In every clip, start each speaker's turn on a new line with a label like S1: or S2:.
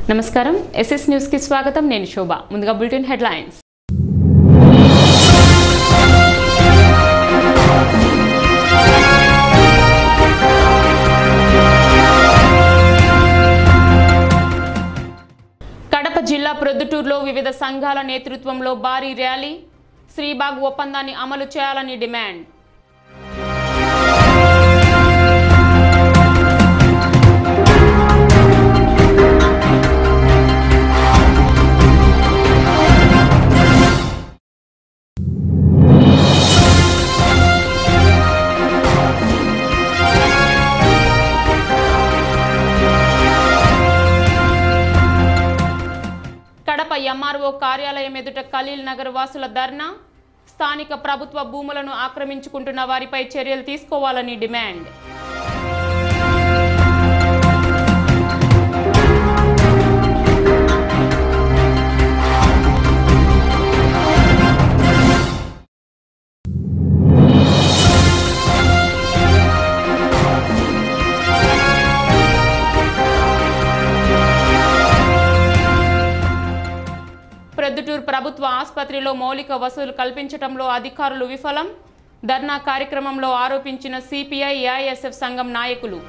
S1: నమస్కారం SS news కి స్వాగతం నేను శోభ ముందుగా బులెటిన్ హెడ్లైన్స్ కడప జిల్లా ప్రొద్దుటూరులో వివిధ సంఘాల నేతృత్వంలో భారీ ర్యాలీ శ్రీబాగ్ ఒప్పందాన్ని అమలు చేయాలని డిమాండ్ కడప ఎంఆర్ఓ కార్యాలయం ఎదుట ఖలీల్ నగర్ వాసుల ధర్నా స్థానిక ప్రభుత్వ భూములను ఆక్రమించుకుంటున్న వారిపై చర్యలు తీసుకోవాలని డిమాండ్ ప్రొద్దుటూరు ప్రభుత్వ ఆసుపత్రిలో మౌలిక వసతులు కల్పించడంలో అధికారులు విఫలం ధర్నా కార్యక్రమంలో ఆరోపించిన సిపిఐ ఏఐఎస్ఎఫ్ సంఘం నాయకులు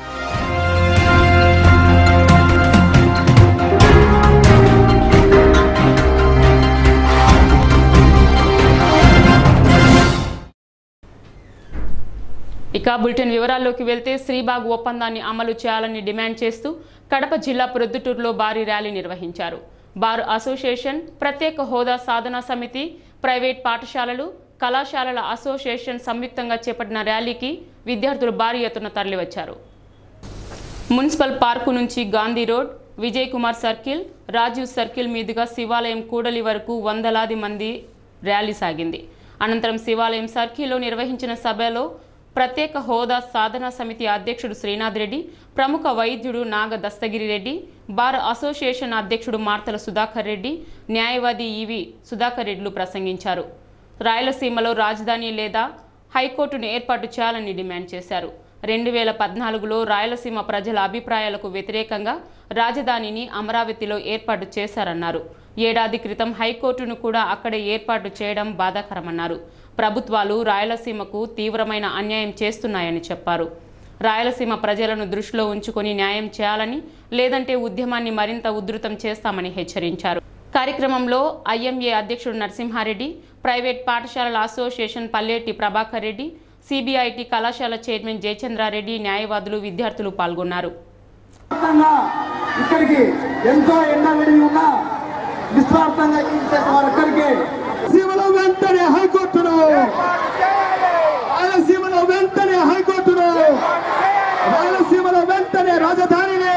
S1: ఇక బులెటిన్ వివరాల్లోకి వెళ్తే శ్రీబాగ్ ఒప్పందాన్ని అమలు చేయాలని డిమాండ్ చేస్తూ కడప జిల్లా ప్రొద్దుటూరులో భారీ ర్యాలీ నిర్వహించారు బార్ అసోసియేషన్ ప్రత్యేక హోదా సాధనా సమితి ప్రైవేట్ పాఠశాలలు కళాశాలల అసోసియేషన్ సంయుక్తంగా చేపట్టిన ర్యాలీకి విద్యార్థులు భారీ ఎత్తున తరలివచ్చారు మున్సిపల్ పార్కు నుంచి Gandhi road Vijay Kumar circle Rajiv circle మీదుగా శివాలయం కూడలి వరకు వందలాది మంది ర్యాలీ సాగింది అనంతరం శివాలయం సర్కిల్లో నిర్వహించిన సభలో ప్రత్యేక హోదా సాధనా సమితి అధ్యక్షుడు శ్రీనాథ్ రెడ్డి ప్రముఖ వైద్యుడు నాగ దస్తగిరి రెడ్డి బార్ అసోసియేషన్ అధ్యక్షుడు మార్తల సుధాకర్ రెడ్డి న్యాయవాది ఈవి సుధాకర్ రెడ్డిలు ప్రసంగించారు రాయలసీమలో రాజధాని లేదా హైకోర్టును ఏర్పాటు చేయాలని డిమాండ్ చేశారు రెండు వేల పద్నాలుగులో రాయలసీమ ప్రజల అభిప్రాయాలకు వ్యతిరేకంగా రాజధానిని అమరావతిలో ఏర్పాటు చేశారన్నారు ఏడాది క్రితం హైకోర్టును కూడా అక్కడే ఏర్పాటు చేయడం బాధాకరమన్నారు ప్రభుత్వాలు రాయలసీమకు తీవ్రమైన అన్యాయం చేస్తున్నాయని చెప్పారు రాయలసీమ ప్రజలను దృష్టిలో ఉంచుకొని న్యాయం చేయాలని లేదంటే ఉద్యమాన్ని మరింత ఉధృతం చేస్తామని హెచ్చరించారు కార్యక్రమంలో ఐఎంఏ అధ్యక్షుడు నరసింహారెడ్డి ప్రైవేట్ పాఠశాలల అసోసియేషన్ పల్లేటి ప్రభాకర్ రెడ్డి సిబిఐటి కళాశాల చైర్మన్ జయచంద్రారెడ్డి న్యాయవాదులు విద్యార్థులు పాల్గొన్నారు
S2: నిస్వార్థంగా ఇక్కడికి ఎంతో ఎండబడి ఉన్న నిస్వార్థంగా ఇచ్చే వారొక్కరికి సీమలో వెంటనే హైకోర్టును రాయలసీమలో వెంటనే హైకోర్టును రాయలసీమలో వెంటనే రాజధానిని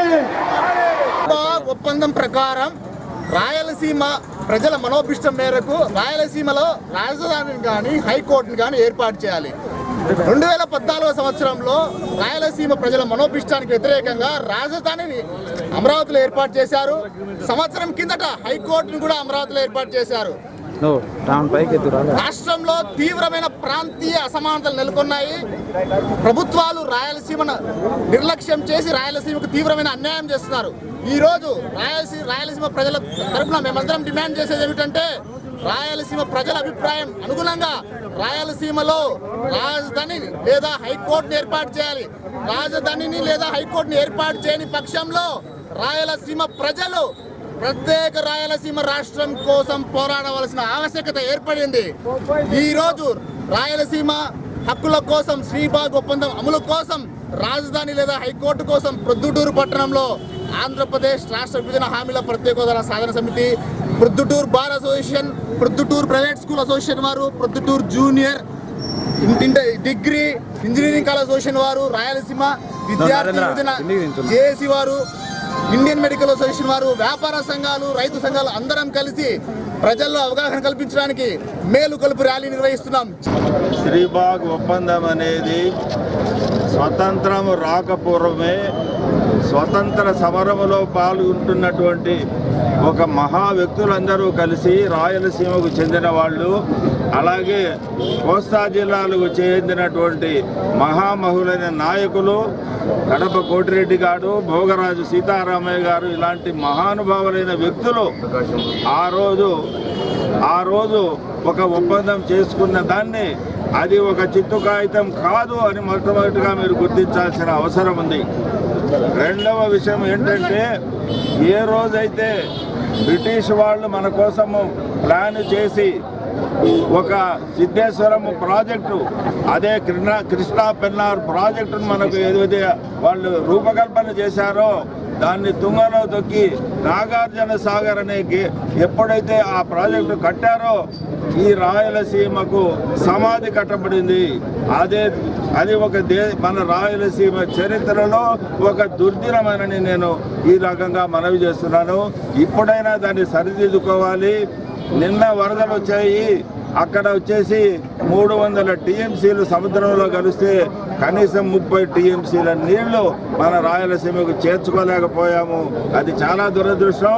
S3: ఒప్పందం ప్రకారం రాయలసీమ ప్రజల మనోభిష్టం మేరకు రాయలసీమలో రాజధానిని కానీ హైకోర్టుని కానీ ఏర్పాటు చేయాలి రెండు వేల పద్నాలుగో సంవత్సరంలో రాయలసీమ ప్రజల మనోభిష్టానికి వ్యతిరేకంగా రాజధానిని అమరావతిలో ఏర్పాటు చేశారు సంవత్సరం కిందట హైకోర్టును కూడా అమరావతిలో ఏర్పాటు చేశారు
S4: నువ్వు రావణ్ పైకి ఎత్తురా
S3: రాష్ట్రంలో తీవ్రమైన ప్రాంతీయ అసమానతలు నెలకొన్నాయి ప్రభుత్వాలు రాయలసీమను నిర్లక్ష్యం చేసి రాయలసీమకు తీవ్రమైన అన్యాయం చేస్తున్నారు ఈ రోజు రాయలసీమ రాయలసీమ ప్రజల తరపున మేమందరం డిమాండ్ చేసేది ఏమిటంటే రాయలసీమ ప్రజల అభిప్రాయం అనుగుణంగా రాయలసీమలో రాజధాని లేదా హైకోర్టును ఏర్పాటు చేయాలి రాజధానిని లేదా హైకోర్టును ఏర్పాటు చేయని పక్షంలో రాయలసీమ ప్రజలు ప్రత్యేక రాయలసీమ రాష్ట్రం కోసం పోరాడవలసిన ఆవశ్యకత ఏర్పడింది ఈ రోజు రాయలసీమ హక్కుల కోసం శ్రీబాగ్ ఒప్పందం అమలు కోసం రాజధాని లేదా హైకోర్టు కోసం ప్రొద్దుటూరు పట్టణంలో ఆంధ్రప్రదేశ్ రాష్ట్ర విభజన హామీల ప్రత్యేక హోదా సాధన సమితి Proddatur bar association Proddatur private school association వారు ప్రొద్దుటూరు జూనియర్ ఇంటి డిగ్రీ ఇంజనీరింగ్ కాలేజ్ అసోసియేషన్ వారు రాయలసీమ విద్యార్థి
S4: నరేంద్ర,
S3: విభజన
S4: కిందికి దించున్నా.
S3: జేఏసీ వారు ఇండియన్ మెడికల్ అసోసియేషన్ వారు వ్యాపార సంఘాలు రైతు సంఘాలు అందరం కలిసి ప్రజల్లో అవగాహన కల్పించడానికి మేలు కలుపు ర్యాలీ నిర్వహిస్తున్నాం
S5: శ్రీబాగ్ ఒప్పందం అనేది స్వతంత్రం రాకపూర్వమే స్వతంత్ర సమరములో పాల్గొంటున్నటువంటి ఒక మహా వ్యక్తులందరూ కలిసి రాయలసీమకు చెందిన వాళ్ళు అలాగే కోస్తా జిల్లాలకు చెందినటువంటి మహామహులైన నాయకులు కడప కోటిరెడ్డి గారు భోగరాజు సీతారామయ్య గారు ఇలాంటి మహానుభావులైన వ్యక్తులు ఆ రోజు ఆ రోజు ఒక ఒప్పందం చేసుకున్న దాన్ని అది ఒక చిత్తు కాగితం కాదు అని మొట్టమొదటిగా మీరు గుర్తించాల్సిన అవసరం ఉంది రెండవ విషయం ఏంటంటే ఏ రోజైతే బ్రిటిష్ వాళ్ళు మన కోసము ప్లాన్ చేసి ఒక సిద్ధేశ్వరం ప్రాజెక్టు అదే కృష్ణా కృష్ణా పెన్నార్ ప్రాజెక్టును మనకు ఏదైతే వాళ్ళు రూపకల్పన చేశారో దాన్ని తుంగలో తొక్కి నాగార్జున సాగర్ అనే గే- ఎప్పుడైతే ఆ ప్రాజెక్టు కట్టారో ఈ రాయలసీమకు సమాధి కట్టబడింది అదే అది ఒక దే మన రాయలసీమ చరిత్రలో ఒక దుర్దినమని నేను ఈ రకంగా మనవి చేస్తున్నాను ఇప్పుడైనా దాన్ని సరిదిద్దుకోవాలి నిన్న వరదలు వచ్చాయి అక్కడ వచ్చేసి మూడు వందల టీఎంసీలు సముద్రంలో కలిస్తే కనీసం ముప్పై టీఎంసీల నీళ్లు మన రాయలసీమకు చేర్చుకోలేకపోయాము అది చాలా దురదృష్టం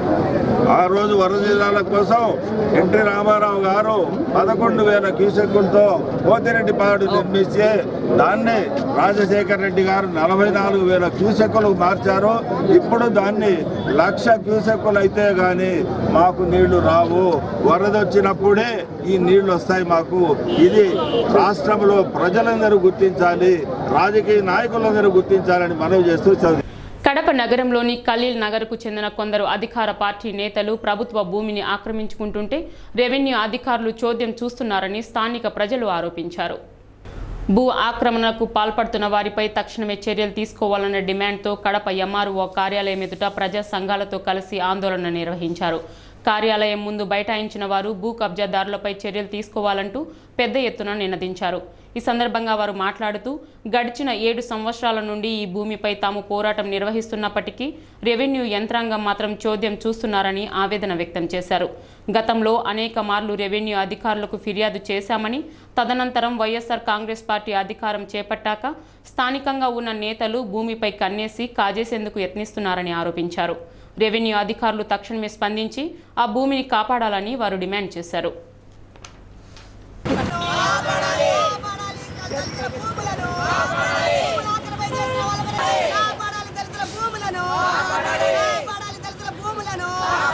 S5: ఆ రోజు వరద జిల్లాల కోసం ఎన్టీ రామారావు గారు పదకొండు వేల క్యూసెక్కులతో పోతిరెడ్డిపాడు నిర్మిస్తే దాన్ని రాజశేఖర రెడ్డి గారు నలభై నాలుగు వేల క్యూసెక్కులు మార్చారు ఇప్పుడు దాన్ని లక్ష క్యూసెక్కులు అయితే గాని మాకు నీళ్లు రావు వరద వచ్చినప్పుడే ఈ నీళ్లు వస్తాయి మాకు ఇది రాష్ట్రంలో ప్రజలందరూ గుర్తించాలి రాజకీయ నాయకులందరూ గుర్తించాలని మనవి చేస్తూ చదువు
S1: కడప నగరంలోని ఖలీల్ నగర్కు చెందిన కొందరు అధికార పార్టీ నేతలు ప్రభుత్వ భూమిని ఆక్రమించుకుంటుంటే రెవెన్యూ అధికారులు చోద్యం చూస్తున్నారని స్థానిక ప్రజలు ఆరోపించారు భూ ఆక్రమణకు పాల్పడుతున్న వారిపై తక్షణమే చర్యలు తీసుకోవాలన్న డిమాండ్తో కడప ఎంఆర్ఓ కార్యాలయం ఎదుట ప్రజా సంఘాలతో కలిసి ఆందోళన నిర్వహించారు కార్యాలయం ముందు బైఠాయించిన వారు భూ కబ్జాదారులపై చర్యలు తీసుకోవాలంటూ పెద్ద ఎత్తున నినదించారు ఈ సందర్భంగా వారు మాట్లాడుతూ గడిచిన ఏడు సంవత్సరాల నుండి ఈ భూమిపై తాము పోరాటం నిర్వహిస్తున్నప్పటికీ రెవెన్యూ యంత్రాంగం మాత్రం చోద్యం చూస్తున్నారని ఆవేదన వ్యక్తం చేశారు గతంలో అనేక మార్లు రెవెన్యూ అధికారులకు ఫిర్యాదు చేశామని తదనంతరం వైఎస్ఆర్ కాంగ్రెస్ పార్టీ అధికారం చేపట్టాక స్థానికంగా ఉన్న నేతలు భూమిపై కన్నేసి కాజేసేందుకు యత్నిస్తున్నారని ఆరోపించారు రెవెన్యూ అధికారులు తక్షణమే స్పందించి ఆ భూమిని కాపాడాలని వారు డిమాండ్ చేశారు
S6: కాపాడాలి దళితుల భూములను భూములాక్రమణ చేసిన వాళ్ళని కాపాడాలి దళితుల భూములను కాపాడాలి దళితుల భూములను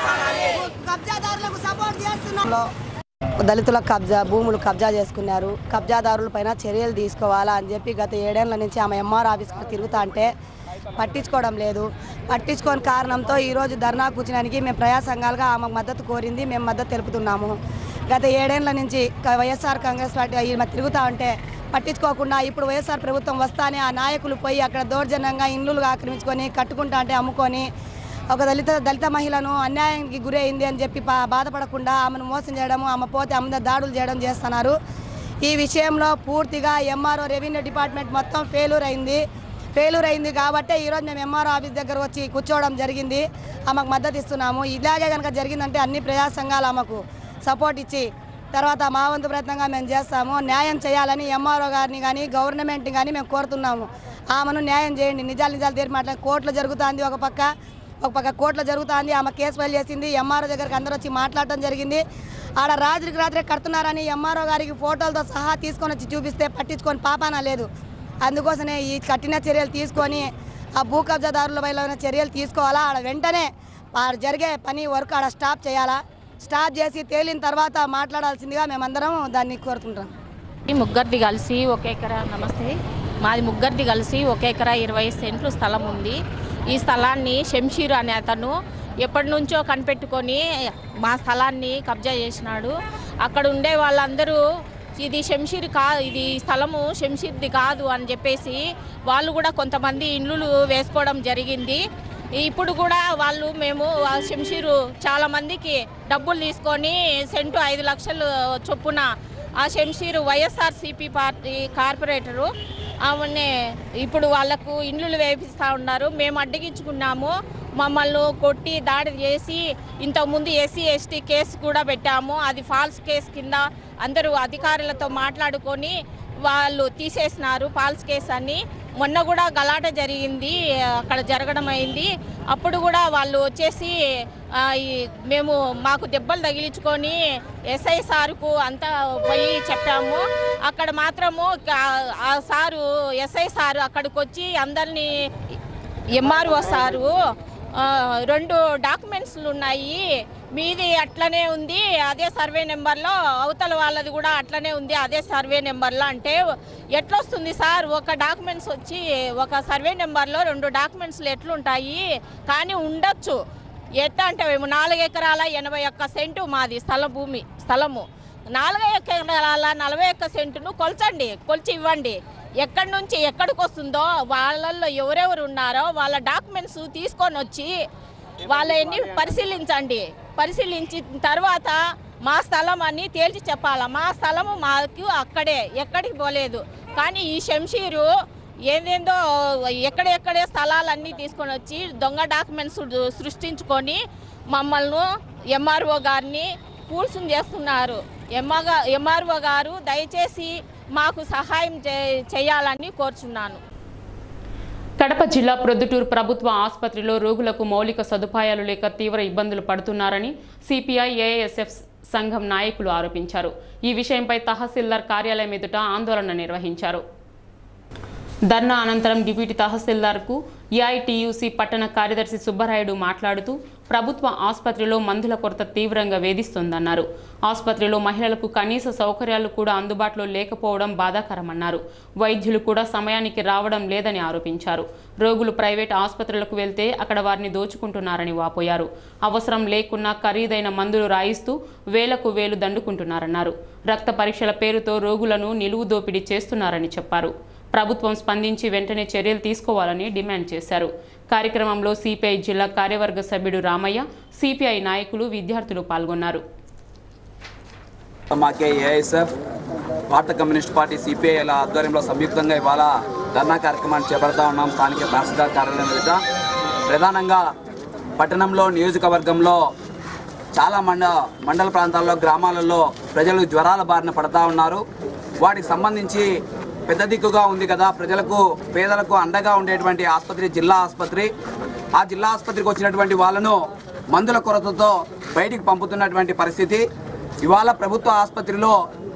S6: కబ్జాదారులకు సపోర్ట్ చేస్తున్నారు
S7: దళితుల కబ్జా భూములు కబ్జా చేసుకున్నారు కబ్జాదారుల పైన చర్యలు తీసుకోవాలా అని చెప్పి గత ఏడేళ్ల నుంచి ఆమె ఎంఆర్ ఆఫీస్కి తిరుగుతా అంటే పట్టించుకోవడం లేదు పట్టించుకోని కారణంతో ఈరోజు ధర్నా కూర్చోడానికి మేము ప్రజా సంఘాలుగా ఆమెకు మద్దతు కోరింది మేము మద్దతు తెలుపుతున్నాము గత ఏడేళ్ల నుంచి క- వైఎస్ఆర్ కాంగ్రెస్ పార్టీ ఈమె తిరుగుతా ఉంటే పట్టించుకోకుండా ఇప్పుడు వైఎస్ఆర్ ప్రభుత్వం వస్తానే ఆ నాయకులు పోయి అక్కడ దౌర్జన్యంగా ఇండ్లు ఆక్రమించుకొని కట్టుకుంటా అంటే అమ్ముకొని ఒక దళిత దళిత మహిళను అన్యాయానికి గురి అయింది అని చెప్పి బా- బాధపడకుండా ఆమెను మోసం చేయడము ఆమె పోతే ఆమె మీద దాడులు చేయడం చేస్తున్నారు ఈ విషయంలో పూర్తిగా ఎంఆర్ఓ రెవెన్యూ డిపార్ట్మెంట్ మొత్తం ఫెయిల్యూర్ అయింది ఫెయిల్యూర్ అయింది కాబట్టి ఈరోజు మేము ఎంఆర్ఓ ఆఫీస్ దగ్గర వచ్చి కూర్చోవడం జరిగింది ఆమెకు మద్దతు ఇస్తున్నాము ఇలాగే కనుక జరిగిందంటే అన్ని ప్రజా సంఘాలు ఆమెకు సపోర్ట్ ఇచ్చి తర్వాత మా వంతు ప్రయత్నంగా మేము చేస్తాము న్యాయం చేయాలని ఎంఆర్ఓ గారిని కానీ గవర్నమెంట్ని కానీ మేము కోరుతున్నాము ఆమెను న్యాయం చేయండి నిజాలు నిజాలు తీరి మాట్లాడి కోర్టులో జరుగుతుంది ఒక పక్క ఒక పక్క కోర్టులో జరుగుతుంది ఆమె కేసు ఫైల్ చేసింది ఎంఆర్ఓ దగ్గరికి అందరూ వచ్చి మాట్లాడటం జరిగింది ఆడ రాత్రికి రాత్రే కడుతున్నారని ఎంఆర్ఓ గారికి ఫోటోలతో సహా తీసుకొని వచ్చి చూపిస్తే పట్టించుకొని పాపాన లేదు అందుకోసమే ఈ కఠిన చర్యలు తీసుకొని ఆ భూ కబ్జాదారుల పైన చర్యలు తీసుకోవాలా ఆడ వెంటనే ఆడ జరిగే పని వర్క్ ఆడ స్టాప్ చేయాలా స్టాప్ చేసి తేలిన తర్వాత మాట్లాడాల్సిందిగా మేమందరం దాన్ని కోరుకుంటాం
S8: ఈ ముగ్గురిది కలిసి ఒక ఎకరా నమస్తే మాది ముగ్గురిది కలిసి ఒక ఎకరా ఇరవై సెంట్లు స్థలం ఉంది ఈ స్థలాన్ని శంషీర్ అనే అతను ఎప్పటి నుంచో కనిపెట్టుకొని మా స్థలాన్ని కబ్జా చేసినాడు అక్కడ ఉండే వాళ్ళందరూ ఇది శంషీర్ కా ఇది ఈ స్థలము శంషీర్ది కాదు అని చెప్పేసి వాళ్ళు కూడా కొంతమంది ఇండ్లు వేసుకోవడం జరిగింది ఇప్పుడు కూడా వాళ్ళు మేము ఆ శంషీరు చాలా మందికి డబ్బులు తీసుకొని సెంటు ఐదు లక్షలు చొప్పున ఆ శంషీరు వైఎస్ఆర్సీపీ పార్టీ కార్పొరేటరు ఆమెనే ఇప్పుడు వాళ్ళకు ఇండ్లు వేపిస్తూ ఉన్నారు మేము అడ్డగించుకున్నాము మమ్మల్ని కొట్టి దాడి చేసి ఇంతకుముందు ఎస్సీ ఎస్టీ కేసు కూడా పెట్టాము అది ఫాల్స్ కేసు కింద అందరూ అధికారులతో మాట్లాడుకొని వాళ్ళు తీసేసినారు ఫాల్స్ కేసు అని మొన్న కూడా గలాట జరిగింది అక్కడ జరగడం అయింది అప్పుడు కూడా వాళ్ళు వచ్చేసి ఆ, ఈ మేము మాకు దెబ్బలు తగిలించుకొని ఎస్ఐ సారుకు అంతా పోయి చెప్పాము అక్కడ మాత్రము కా- ఆ సారు ఎస్ఐ సారు అక్కడికి వచ్చి అందరినీ ఎంఆర్ఓ సారు ఆ, రెండు డాక్యుమెంట్స్లు ఉన్నాయి మీది అట్లనే ఉంది అదే సర్వే నెంబర్లో అవతల వాళ్ళది కూడా అట్లనే ఉంది అదే సర్వే నెంబర్లో అంటే ఎట్లొస్తుంది సార్ ఒక డాక్యుమెంట్స్ వచ్చి ఒక సర్వే నెంబర్లో రెండు డాక్యుమెంట్స్లు ఎట్లుంటాయి కానీ ఉండొచ్చు ఎట్లా అంటే మేము నాలుగు ఎకరాల ఎనభై ఒక్క సెంటు మాది స్థల భూమి స్థలము నాలుగు ఎకరాల నలభై ఒక్క సెంటును కొల్చండి కొలిచి ఇవ్వండి ఎక్కడి నుంచి ఎక్కడికి వస్తుందో వాళ్ళల్లో ఎవరెవరు ఉన్నారో వాళ్ళ డాక్యుమెంట్స్ తీసుకొని వచ్చి వాళ్ళని పరిశీలించండి పరిశీలించిన తర్వాత మా స్థలం అని తేల్చి చెప్పాలా మా స్థలము మాకు అక్కడే ఎక్కడికి పోలేదు కానీ ఈ శంషీరు ఏందేందో ఎక్కడెక్కడే స్థలాలన్నీ తీసుకొని వచ్చి దొంగ డాక్యుమెంట్స్ సృష్టించుకొని మమ్మల్ని ఎంఆర్ఓ గారిని కూల్సుని చేస్తున్నారు ఎంఆర్ ఎంఆర్ఓ గారు దయచేసి మాకు సహాయం చే- చేయాలని కోరుచున్నాను
S1: కడప జిల్లా ప్రొద్దుటూరు ప్రభుత్వ ఆసుపత్రిలో రోగులకు మౌలిక సదుపాయాలు లేక తీవ్ర ఇబ్బందులు పడుతున్నారని సిపిఐ ఏఎస్ఎఫ్ సంఘం నాయకులు ఆరోపించారు ఈ విషయంపై తహసీల్దార్ కార్యాలయం ఎదుట ఆందోళన నిర్వహించారు ధర్నా అనంతరం డిప్యూటీ తహసీల్దార్కు ఏఐటియుసి పట్టణ కార్యదర్శి సుబ్బరాయుడు మాట్లాడుతూ ప్రభుత్వ ఆసుపత్రిలో మందుల కొరత తీవ్రంగా వేధిస్తోందన్నారు ఆసుపత్రిలో మహిళలకు కనీస సౌకర్యాలు కూడా అందుబాటులో లేకపోవడం బాధాకరమన్నారు వైద్యులు కూడా సమయానికి రావడం లేదని ఆరోపించారు రోగులు ప్రైవేట్ ఆసుపత్రులకు వెళ్తే అక్కడ వారిని దోచుకుంటున్నారని వాపోయారు అవసరం లేకున్నా ఖరీదైన మందులు రాయిస్తూ వేలకు వేలు దండుకుంటున్నారన్నారు రక్త పరీక్షల పేరుతో రోగులను నిలువు దోపిడీ చేస్తున్నారని చెప్పారు ప్రభుత్వం స్పందించి వెంటనే చర్యలు తీసుకోవాలని డిమాండ్ చేశారు కార్యక్రమంలో సిపిఐ జిల్లా కార్యవర్గ సభ్యుడు రామయ్య సిపిఐ నాయకులు విద్యార్థులు పాల్గొన్నారు
S9: మాకే ఏఐఎస్ఎఫ్ భారత కమ్యూనిస్ట్ పార్టీ సిపిఐల ఆధ్వర్యంలో సంయుక్తంగా ఇవాళ ధర్నా కార్యక్రమాన్ని చేపడతా ఉన్నాం స్థానిక తహసీల్దార్ కార్యాలయం ఎదుట ప్రధానంగా పట్టణంలో నియోజకవర్గంలో చాలా మండ మండల ప్రాంతాల్లో గ్రామాలలో ప్రజలు జ్వరాల బారిన పడతా ఉన్నారు వాటికి సంబంధించి పెద్ద దిక్కుగా ఉంది కదా ప్రజలకు పేదలకు అండగా ఉండేటువంటి ఆసుపత్రి జిల్లా ఆసుపత్రి ఆ జిల్లా ఆసుపత్రికి వచ్చినటువంటి వాళ్ళను మందుల కొరతతో బయటికి పంపుతున్నటువంటి పరిస్థితి ఇవాళ ప్రభుత్వ ఆసుపత్రిలో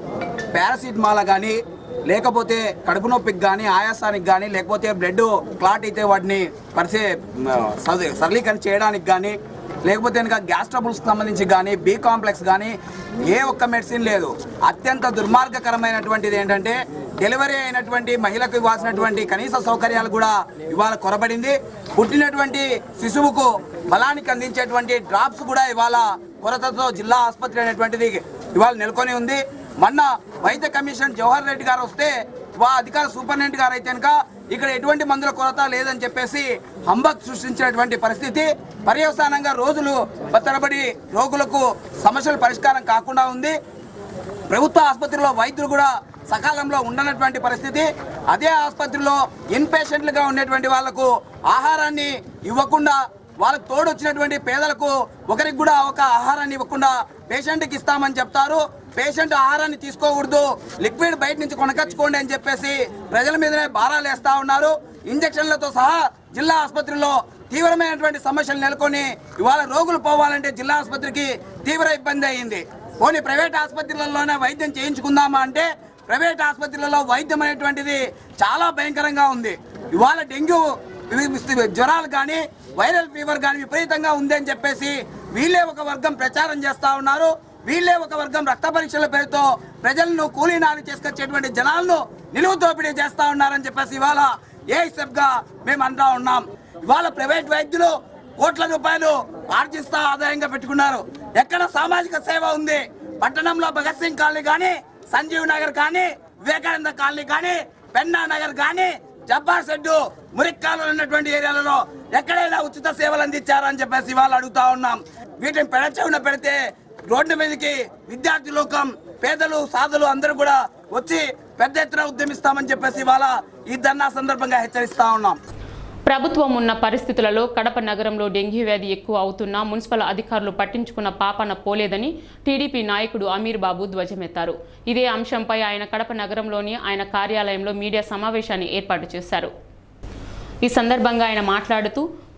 S9: పారాసిటమాల్ కానీ లేకపోతే కడుపు నొప్పికి కానీ ఆయాసానికి కానీ లేకపోతే బ్లడ్ క్లాట్ అయితే వాటిని పరిచే సరళీ- సరళీకరణ చేయడానికి కానీ లేకపోతే కనుక గ్యాస్ ట్రబుల్స్కి సంబంధించి కానీ బి కాంప్లెక్స్ కానీ ఏ ఒక్క మెడిసిన్ లేదు అత్యంత దుర్మార్గకరమైనటువంటిది ఏంటంటే డెలివరీ అయినటువంటి మహిళకు ఇవ్వాల్సినటువంటి కనీస సౌకర్యాలు కూడా ఇవాళ కొరబడింది పుట్టినటువంటి శిశువుకు బలానికి అందించేటువంటి డ్రాప్స్ కూడా ఇవాళ కొరతతో జిల్లా ఆసుపత్రి అనేటువంటిది ఇవాళ నెలకొని ఉంది మొన్న వైద్య కమిషన్ జవహర్ రెడ్డి గారు వస్తే వా అధికార సూపరింటెండెంట్ గారు అయితే కనుక ఇక్కడ ఎటువంటి మందుల కొరత లేదని చెప్పేసి హంబక్ సృష్టించినటువంటి పరిస్థితి పర్యవసానంగా రోజులు తరబడి రోగులకు సమస్యల పరిష్కారం కాకుండా ఉంది ప్రభుత్వ ఆసుపత్రిలో వైద్యులు కూడా సకాలంలో ఉండనటువంటి పరిస్థితి అదే ఆసుపత్రిలో ఇన్ పేషెంట్లుగా ఉండేటువంటి వాళ్లకు ఆహారాన్ని ఇవ్వకుండా వాళ్ళకు తోడు వచ్చినటువంటి పేదలకు ఒకరికి కూడా ఒక ఆహారాన్ని ఇవ్వకుండా పేషెంట్కి ఇస్తామని చెప్తారు పేషెంట్ ఆహారాన్ని తీసుకోకూడదు లిక్విడ్ బయట నుంచి కొనకచ్చుకోండి అని చెప్పేసి ప్రజల మీదనే భారాలు వేస్తా ఉన్నారు ఇంజక్షన్లతో సహా జిల్లా ఆసుపత్రిలో తీవ్రమైనటువంటి సమస్యలు నెలకొని ఇవాళ రోగులు పోవాలంటే జిల్లా ఆసుపత్రికి తీవ్ర ఇబ్బంది అయింది పోనీ ప్రైవేట్ ఆసుపత్రులలోనే వైద్యం చేయించుకుందామా అంటే ప్రైవేట్ ఆసుపత్రులలో వైద్యం అనేటువంటిది చాలా భయంకరంగా ఉంది ఇవాళ డెంగ్యూ వి- జ్వరాలు కానీ వైరల్ ఫీవర్ కానీ విపరీతంగా ఉంది అని చెప్పేసి వీళ్ళే ఒక వర్గం ప్రచారం చేస్తా ఉన్నారు వీళ్ళే ఒక వర్గం రక్త పరీక్షల పేరుతో ప్రజలను కూలీనాలు చేసుకొచ్చేటువంటి జనాలను నిలువు దోపిడీ చేస్తా ఉన్నారని చెప్పేసి ఇవాళ ఏఎస్ఎఫ్ గా మేము అంటా ఉన్నాం ఇవాళ ప్రైవేట్ వైద్యులు కోట్ల రూపాయలు ఆర్జిస్తా ఆదాయంగా పెట్టుకున్నారు ఎక్కడ సామాజిక సేవ ఉంది పట్టణంలో భగత్ సింగ్ కాలనీ కానీ సంజీవ్ నగర్ కానీ వివేకానంద కాలనీ కానీ పెన్నా నగర్ కానీ జబ్బార్ సెడ్డు మురిక్కాలు ఉన్నటువంటి ఏరియాలలో ఎక్కడైనా ఉచిత సేవలు అందించారని చెప్పేసి ఇవాళ అడుగుతా ఉన్నాం వీటిని పెడచెవిన పెడితే రోడ్డు మీదకి విద్యార్థి లోకం పేదలు సాధులు అందరూ కూడా వచ్చి పెద్ద ఎత్తున ఉద్యమిస్తామని చెప్పేసి ఇవాళ ఈ ధర్నా సందర్భంగా హెచ్చరిస్తా ఉన్నాం
S1: ప్రభుత్వం ఉన్న పరిస్థితులలో కడప నగరంలో డెంగ్యూ వ్యాధి ఎక్కువ అవుతున్నా మున్సిపల్ అధికారులు పట్టించుకున్న పాపన పోలేదని టీడీపీ నాయకుడు అమీర్ బాబు ధ్వజమెత్తారు ఇదే అంశంపై ఆయన కడప నగరంలోని ఆయన కార్యాలయంలో మీడియా సమావేశాన్ని ఏర్పాటు చేశారు ఈ సందర్భంగా ఆయన మాట్లాడుతూ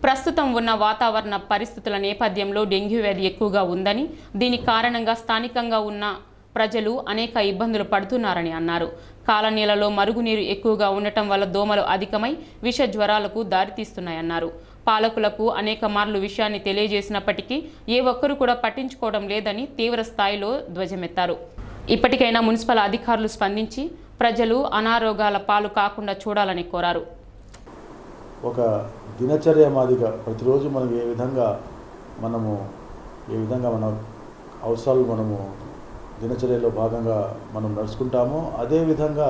S1: ప్రస్తుతం ఉన్న వాతావరణ పరిస్థితుల నేపథ్యంలో డెంగ్యూ వ్యాధి ఎక్కువగా ఉందని దీని కారణంగా స్థానికంగా ఉన్న ప్రజలు అనేక ఇబ్బందులు పడుతున్నారని అన్నారు కాలనీలలో మరుగునీరు ఎక్కువగా ఉండటం వల్ల దోమలు అధికమై విష జ్వరాలకు దారితీస్తున్నాయన్నారు పాలకులకు అనేక మార్లు విషయాన్ని తెలియజేసినప్పటికీ ఏ ఒక్కరూ కూడా పట్టించుకోవడం లేదని తీవ్ర స్థాయిలో ధ్వజమెత్తారు ఇప్పటికైనా మున్సిపల్ అధికారులు స్పందించి ప్రజలు అనారోగ్యాల పాలు కాకుండా చూడాలని కోరారు
S10: ఒక దినచర్య మాదిగా ప్రతిరోజు మనం ఏ విధంగా మనము ఏ విధంగా మన అవసరాలు మనము దినచర్యలో భాగంగా మనం నడుచుకుంటామో అదేవిధంగా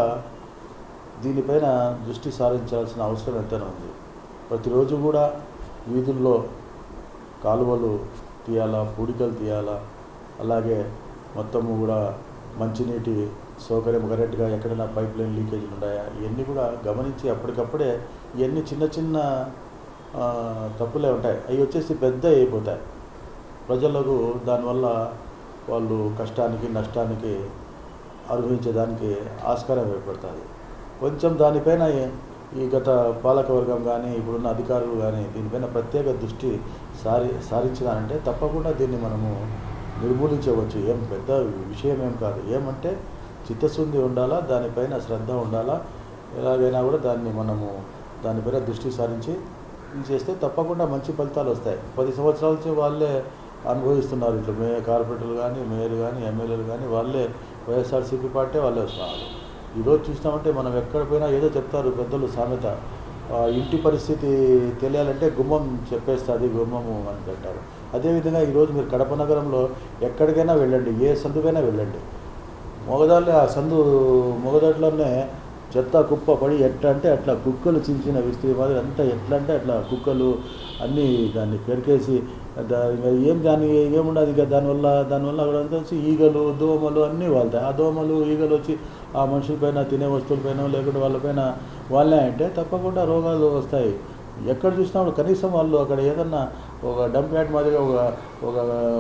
S10: దీనిపైన దృష్టి సారించాల్సిన అవసరం ఎంతైనా ఉంది ప్రతిరోజు కూడా వీధుల్లో కాలువలు తీయాలా పూడికలు తీయాలా అలాగే మొత్తము కూడా మంచినీటి సౌకర్యం కరెక్ట్గా ఎక్కడైనా పైప్ లైన్ లీకేజీలు ఉన్నాయా ఇవన్నీ కూడా గమనించి అప్పటికప్పుడే ఇవన్నీ చిన్న చిన్న ఆ, తప్పులే ఉంటాయి అవి వచ్చేసి పెద్ద అయిపోతాయి ప్రజలకు దానివల్ల వాళ్ళు కష్టానికి నష్టానికి అనుభవించేదానికి ఆస్కారం ఏర్పడుతుంది కొంచెం దానిపైన ఈ గత పాలకవర్గం కానీ ఇప్పుడున్న అధికారులు కానీ దీనిపైన ప్రత్యేక దృష్టి సారి సారించినారంటే తప్పకుండా దీన్ని మనము నిర్మూలించవచ్చు ఏం పెద్ద విషయం ఏం కాదు ఏమంటే చిత్తశుద్ధి ఉండాలా దానిపైన శ్రద్ధ ఉండాలా ఎలాగైనా కూడా దాన్ని మనము దానిపైన దృష్టి సారించి ఇది చేస్తే తప్పకుండా మంచి ఫలితాలు వస్తాయి పది సంవత్సరాల నుంచి వాళ్ళే అనుభవిస్తున్నారు ఇట్లా మే కార్పొరేటర్లు కానీ మేయర్ కానీ ఎమ్మెల్యేలు కానీ వాళ్ళే వైఎస్ఆర్సీపీ పార్టీ వాళ్ళే వస్తున్నారు ఈరోజు చూసినామంటే మనం ఎక్కడ పోయినా ఏదో చెప్తారు పెద్దలు సామెత ఆ, ఇంటి పరిస్థితి తెలియాలంటే గుమ్మం చెప్పేస్తుంది గుమ్మము అని అంటారు అదేవిధంగా ఈరోజు మీరు కడప నగరంలో ఎక్కడికైనా వెళ్ళండి ఏ సందుకైనా వెళ్ళండి మొగదాళ్ళే ఆ సందు మొగదాట్లోనే చెత్త కుప్ప పడి ఎట్లా అంటే అట్లా కుక్కలు చించిన విస్తీ మాదిరి అంతా ఎట్లా అంటే అట్లా కుక్కలు అన్నీ దాన్ని పెరికేసి దా ఇంకా ఏం దాని ఏముండదు ఇక దానివల్ల దానివల్ల అక్కడ అంతా వచ్చి ఈగలు దోమలు అన్నీ వాళ్తాయి ఆ దోమలు ఈగలు వచ్చి ఆ మనుషులపైన తినే వస్తువులపైన లేకుంటే వాళ్ళపైన వాళ్ళే అంటే తప్పకుండా రోగాలు వస్తాయి ఎక్కడ చూసినా కూడా కనీసం వాళ్ళు అక్కడ ఏదన్నా ఒక డంప్ యార్డ్ మాదిరిగా ఒక ఒక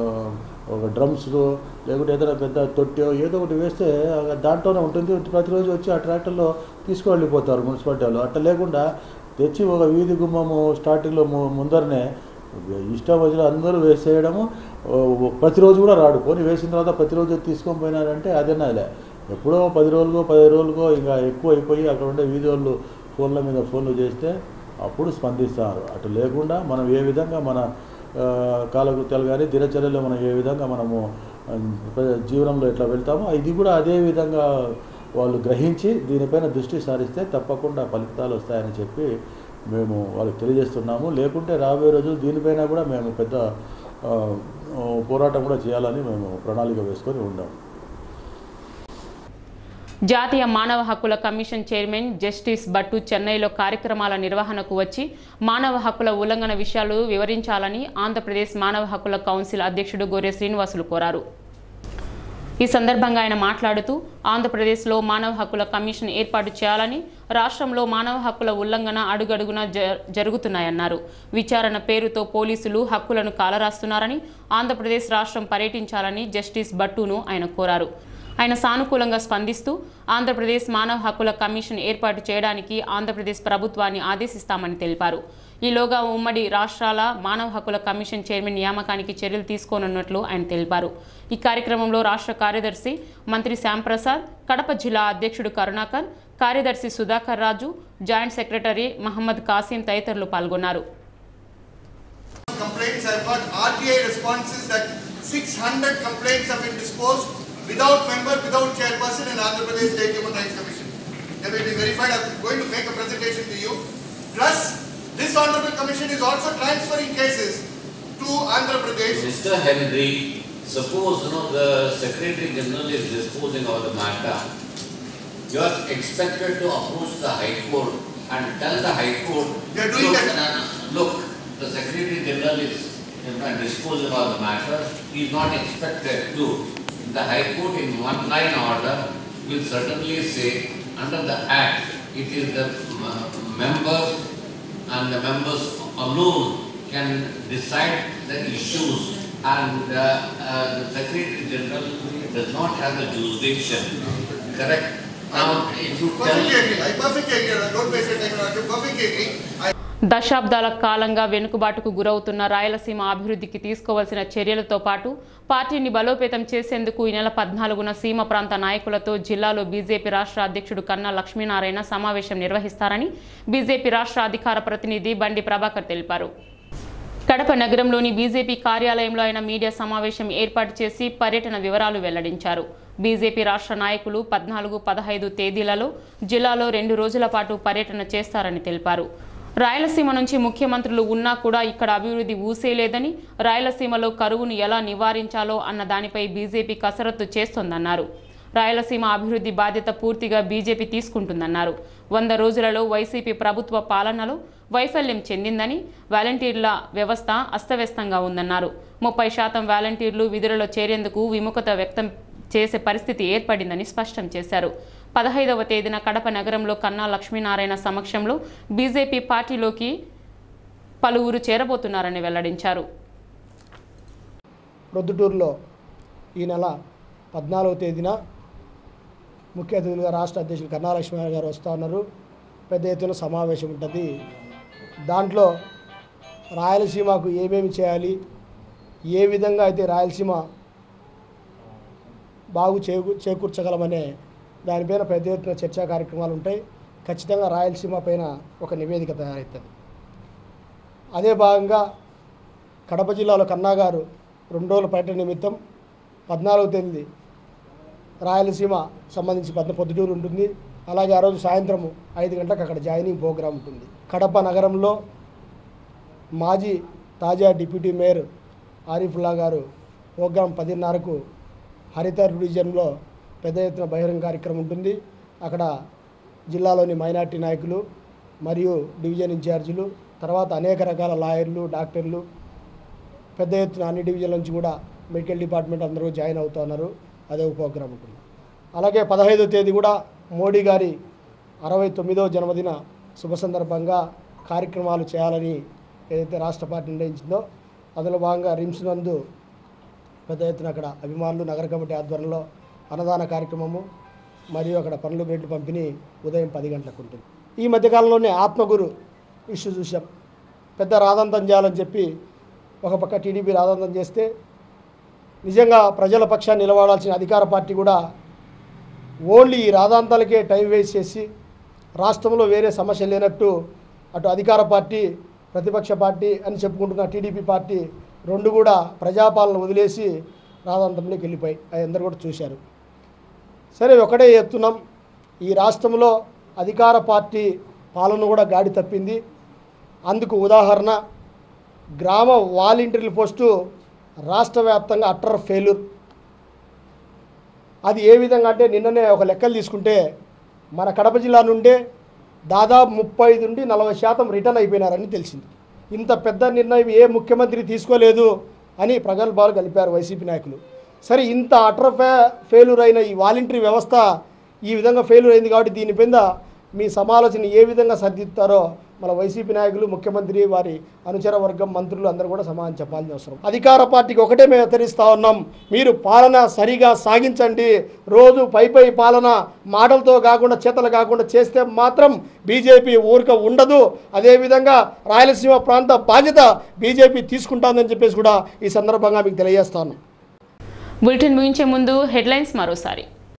S10: ఒక డ్రమ్స్ లేకుంటే ఏదైనా పెద్ద తొట్టో ఏదో ఒకటి వేస్తే ఆ దాంట్లోనే ఉంటుంది ప్రతిరోజు వచ్చి ఆ ట్రాక్టర్లో తీసుకువెళ్ళిపోతారు మున్సిపాలిటీ వాళ్ళు అట్లా లేకుండా తెచ్చి ఒక వీధి గుమ్మము స్టార్టింగ్లో ము- ముందరనే ఇష్టం వచ్చిన అందరూ వేసేయడము ఓ, ప్రతిరోజు కూడా రాడు పోనీ వేసిన తర్వాత ప్రతిరోజు తీసుకొని పోయినారంటే అదేనాలే ఎప్పుడో పది రోజులకో పది రోజులకో ఇంకా ఎక్కువ అయిపోయి అక్కడ ఉండే వీధి వాళ్ళు ఫోన్ల మీద ఫోన్లు చేస్తే అప్పుడు స్పందిస్తారు అటు లేకుండా మనం ఏ విధంగా మన ఆ, కాలకృత్యాలు కానీ దినచర్యలో మనం ఏ విధంగా మనము ఆ, జీవనంలో ఎట్లా వెళ్తామో ఇది కూడా అదే విధంగా వాళ్ళు గ్రహించి దీనిపైన దృష్టి సారిస్తే తప్పకుండా ఫలితాలు వస్తాయని చెప్పి మేము వాళ్ళకి తెలియజేస్తున్నాము లేకుంటే రాబోయే రోజు దీనిపైన కూడా మేము పెద్ద ఆ, ఆ, పోరాటం కూడా చేయాలని మేము ప్రణాళిక వేసుకొని ఉన్నాము
S1: జాతీయ మానవ హక్కుల కమిషన్ చైర్మన్ జస్టిస్ భట్టు చెన్నైలో కార్యక్రమాల నిర్వహణకు వచ్చి మానవ హక్కుల ఉల్లంఘన విషయాలు వివరించాలని ఆంధ్రప్రదేశ్ మానవ హక్కుల కౌన్సిల్ అధ్యక్షుడు గొర్రె శ్రీనివాసులు కోరారు ఈ సందర్భంగా ఆయన మాట్లాడుతూ ఆంధ్రప్రదేశ్లో మానవ హక్కుల కమిషన్ ఏర్పాటు చేయాలని రాష్ట్రంలో మానవ హక్కుల ఉల్లంఘన అడుగడుగునా జ- జరుగుతున్నాయన్నారు విచారణ పేరుతో పోలీసులు హక్కులను కాలరాస్తున్నారని ఆంధ్రప్రదేశ్ రాష్ట్రం పర్యటించాలని జస్టిస్ భట్టును ఆయన కోరారు ఆయన సానుకూలంగా స్పందిస్తూ ఆంధ్రప్రదేశ్ మానవ హక్కుల కమిషన్ ఏర్పాటు చేయడానికి ఆంధ్రప్రదేశ్ ప్రభుత్వాన్ని ఆదేశిస్తామని తెలిపారు ఈలోగా ఉమ్మడి రాష్ట్రాల మానవ హక్కుల కమిషన్ చైర్మన్ నియామకానికి చర్యలు తీసుకోనున్నట్లు ఆయన తెలిపారు ఈ కార్యక్రమంలో రాష్ట్ర కార్యదర్శి మంత్రి శ్యాంప్రసాద్ కడప జిల్లా అధ్యక్షుడు కరుణాకర్ కార్యదర్శి సుధాకర్ రాజు జాయింట్ సెక్రటరీ మహమ్మద్ కాసిం తదితరులు పాల్గొన్నారు
S11: complaints. I've got RTI responses that 600 complaints have been disposed without member, without chairperson in Andhra Pradesh State Human Rights Commission. They will be verified. I'm going to make a presentation to you. Plus, this honorable commission is also transferring cases to Andhra Pradesh.
S12: Mr. Henry, suppose you know the Secretary General is disposing of the matter, you are expected to approach the High Court and tell the High Court.
S11: They are doing
S12: look,
S11: that.
S12: no, no, Look, the Secretary General is you know, disposing of the matter, he is not expected to. The High Court in one line order will certainly say, under the Act, it is the uh, members and the members alone can decide the issues and uh, uh, the Secretary General does not have the jurisdiction. Correct? Now, if you tell...
S11: Perfectly agree. I perfectly agree. Don't waste your time. I perfectly agree. I
S1: దశాబ్దాల కాలంగా వెనుకబాటుకు గురవుతున్న రాయలసీమ అభివృద్ధికి తీసుకోవాల్సిన చర్యలతో పాటు పార్టీని బలోపేతం చేసేందుకు ఈ నెల పద్నాలుగున సీమ ప్రాంత నాయకులతో జిల్లాలో బీజేపీ రాష్ట్ర అధ్యక్షుడు కన్నా లక్ష్మీనారాయణ సమావేశం నిర్వహిస్తారని బీజేపీ రాష్ట్ర అధికార ప్రతినిధి బండి ప్రభాకర్ తెలిపారు కడప నగరంలోని బీజేపీ కార్యాలయంలో ఆయన మీడియా సమావేశం ఏర్పాటు చేసి పర్యటన వివరాలు వెల్లడించారు బీజేపీ రాష్ట్ర నాయకులు పద్నాలుగు పదహైదు తేదీలలో జిల్లాలో రెండు రోజుల పాటు పర్యటన చేస్తారని తెలిపారు రాయలసీమ నుంచి ముఖ్యమంత్రులు ఉన్నా కూడా ఇక్కడ అభివృద్ధి ఊసేలేదని రాయలసీమలో కరువును ఎలా నివారించాలో అన్న దానిపై బీజేపీ కసరత్తు చేస్తోందన్నారు రాయలసీమ అభివృద్ధి బాధ్యత పూర్తిగా బీజేపీ తీసుకుంటుందన్నారు వంద రోజులలో వైసీపీ ప్రభుత్వ పాలనలో వైఫల్యం చెందిందని వాలంటీర్ల వ్యవస్థ అస్తవ్యస్తంగా ఉందన్నారు ముప్పై శాతం వాలంటీర్లు విధులలో చేరేందుకు విముఖత వ్యక్తం చేసే పరిస్థితి ఏర్పడిందని స్పష్టం చేశారు పదహైదవ తేదీన కడప నగరంలో కన్నా లక్ష్మీనారాయణ సమక్షంలో బీజేపీ పార్టీలోకి పలువురు చేరబోతున్నారని వెల్లడించారు
S13: ప్రొద్దుటూరులో ఈ నెల పద్నాలుగవ తేదీన ముఖ్య అతిథులుగా రాష్ట్ర అధ్యక్షులు కన్నా లక్ష్మీనారాయణ గారు వస్తూ ఉన్నారు పెద్ద ఎత్తున సమావేశం ఉంటుంది దాంట్లో రాయలసీమకు ఏమేమి చేయాలి ఏ విధంగా అయితే రాయలసీమ బాగు చేకూ చేకూర్చగలమనే దానిపైన పెద్ద ఎత్తున చర్చా కార్యక్రమాలు ఉంటాయి ఖచ్చితంగా రాయలసీమ పైన ఒక నివేదిక తయారవుతుంది అదే భాగంగా కడప జిల్లాలో కన్నా గారు రెండు రోజుల పర్యటన నిమిత్తం పద్నాలుగు తేదీ రాయలసీమ సంబంధించి పద్మ పొద్దుటూరు ఉంటుంది అలాగే ఆ రోజు సాయంత్రం ఐదు గంటలకు అక్కడ జాయినింగ్ ప్రోగ్రాం ఉంటుంది కడప నగరంలో మాజీ తాజా డిప్యూటీ మేయర్ ఆరిఫుల్లా గారు ప్రోగ్రాం పదిన్నరకు హరిత డివిజన్లో పెద్ద ఎత్తున బహిరంగ కార్యక్రమం ఉంటుంది అక్కడ జిల్లాలోని మైనార్టీ నాయకులు మరియు డివిజన్ ఇన్ఛార్జీలు తర్వాత అనేక రకాల లాయర్లు డాక్టర్లు పెద్ద ఎత్తున అన్ని డివిజన్ల నుంచి కూడా మెడికల్ డిపార్ట్మెంట్ అందరూ జాయిన్ అవుతున్నారు అదే ఒక ప్రోగ్రాం ఉంటుంది అలాగే పదహైదో తేదీ కూడా మోడీ గారి అరవై తొమ్మిదవ జన్మదిన శుభ సందర్భంగా కార్యక్రమాలు చేయాలని ఏదైతే రాష్ట్ర పార్టీ నిర్ణయించిందో అందులో భాగంగా రిమ్స్ నందు పెద్ద ఎత్తున అక్కడ అభిమానులు నగర కమిటీ ఆధ్వర్యంలో అన్నదాన కార్యక్రమము మరియు అక్కడ పనులు బ్రెడ్లు పంపిణీ ఉదయం పది గంటలకు ఉంటుంది ఈ మధ్యకాలంలోనే ఆత్మగురు ఇష్యూ చూసాం పెద్ద రాదంతం చేయాలని చెప్పి ఒక పక్క టీడీపీ రాదంతం చేస్తే నిజంగా ప్రజల పక్షాన్ని నిలబడాల్సిన అధికార పార్టీ కూడా ఓన్లీ ఈ రాదాంతాలకే టైం వేస్ట్ చేసి రాష్ట్రంలో వేరే సమస్య లేనట్టు అటు అధికార పార్టీ ప్రతిపక్ష పార్టీ అని చెప్పుకుంటున్న టీడీపీ పార్టీ రెండు కూడా ప్రజాపాలన వదిలేసి రాదాంతంలోకి వెళ్ళిపోయి అది అందరూ కూడా చూశారు సరే ఒకటే చెప్తున్నాం ఈ రాష్ట్రంలో అధికార పార్టీ పాలన కూడా గాడి తప్పింది అందుకు ఉదాహరణ గ్రామ వాలంటీర్ల పోస్టు రాష్ట్ర వ్యాప్తంగా అట్టర్ ఫెయిల్యూర్ అది ఏ విధంగా అంటే నిన్ననే ఒక లెక్కలు తీసుకుంటే మన కడప జిల్లా నుండే దాదాపు ముప్పై నుండి నలభై శాతం రిటర్న్ అయిపోయినారని తెలిసింది ఇంత పెద్ద నిర్ణయం ఏ ముఖ్యమంత్రి తీసుకోలేదు అని ప్రగల్భాలు కలిపారు వైసీపీ నాయకులు సరే ఇంత అటర్ ఫే ఫెయిల్యూర్ అయిన ఈ వాలంటరీ వ్యవస్థ ఈ విధంగా ఫెయిల్యూర్ అయింది కాబట్టి దీని మీద మీ సమాలోచన ఏ విధంగా సర్దిస్తారో మన వైసీపీ నాయకులు ముఖ్యమంత్రి వారి అనుచర వర్గం మంత్రులు అందరూ కూడా సమాధానం చెప్పాల్సిన అవసరం అధికార పార్టీకి ఒకటే మేము హెచ్చరిస్తా ఉన్నాం మీరు పాలన సరిగా సాగించండి రోజు పై పై పాలన మాటలతో కాకుండా చేతలు కాకుండా చేస్తే మాత్రం బీజేపీ ఊరిక ఉండదు అదేవిధంగా రాయలసీమ ప్రాంత బాధ్యత బీజేపీ తీసుకుంటుందని చెప్పేసి కూడా ఈ సందర్భంగా మీకు తెలియజేస్తాను
S1: బులెటిన్ ముగించే ముందు హెడ్లైన్స్ మరోసారి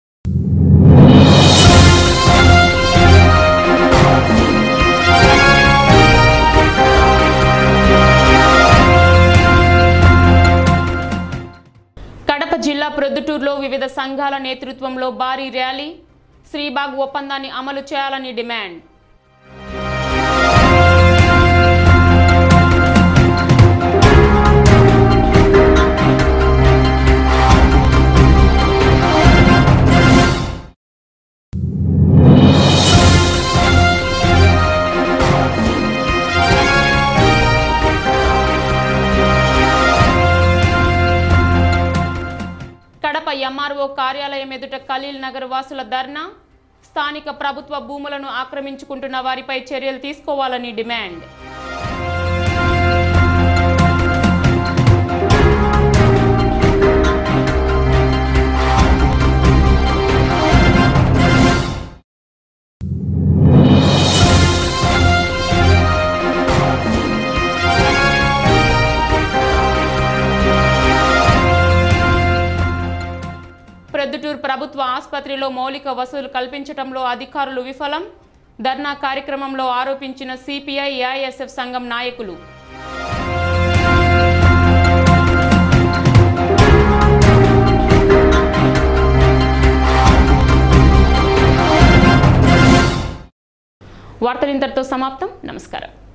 S1: కడప జిల్లా ప్రొద్దుటూరులో వివిధ సంఘాల నేతృత్వంలో భారీ ర్యాలీ శ్రీబాగ్ ఒప్పందాన్ని అమలు చేయాలని డిమాండ్ కడప ఎంఆర్ఓ కార్యాలయం ఎదుట ఖలీల్ నగర్ వాసుల ధర్నా స్థానిక ప్రభుత్వ భూములను ఆక్రమించుకుంటున్న వారిపై చర్యలు తీసుకోవాలని డిమాండ్ ప్రభుత్వ ఆసుపత్రిలో మౌలిక వసతులు కల్పించడంలో అధికారులు విఫలం ధర్నా కార్యక్రమంలో ఆరోపించిన సిపిఐ ఏఐఎస్ఎఫ్ సంఘం నాయకులు వార్తలు ఇంతటితో సమాప్తం నమస్కారం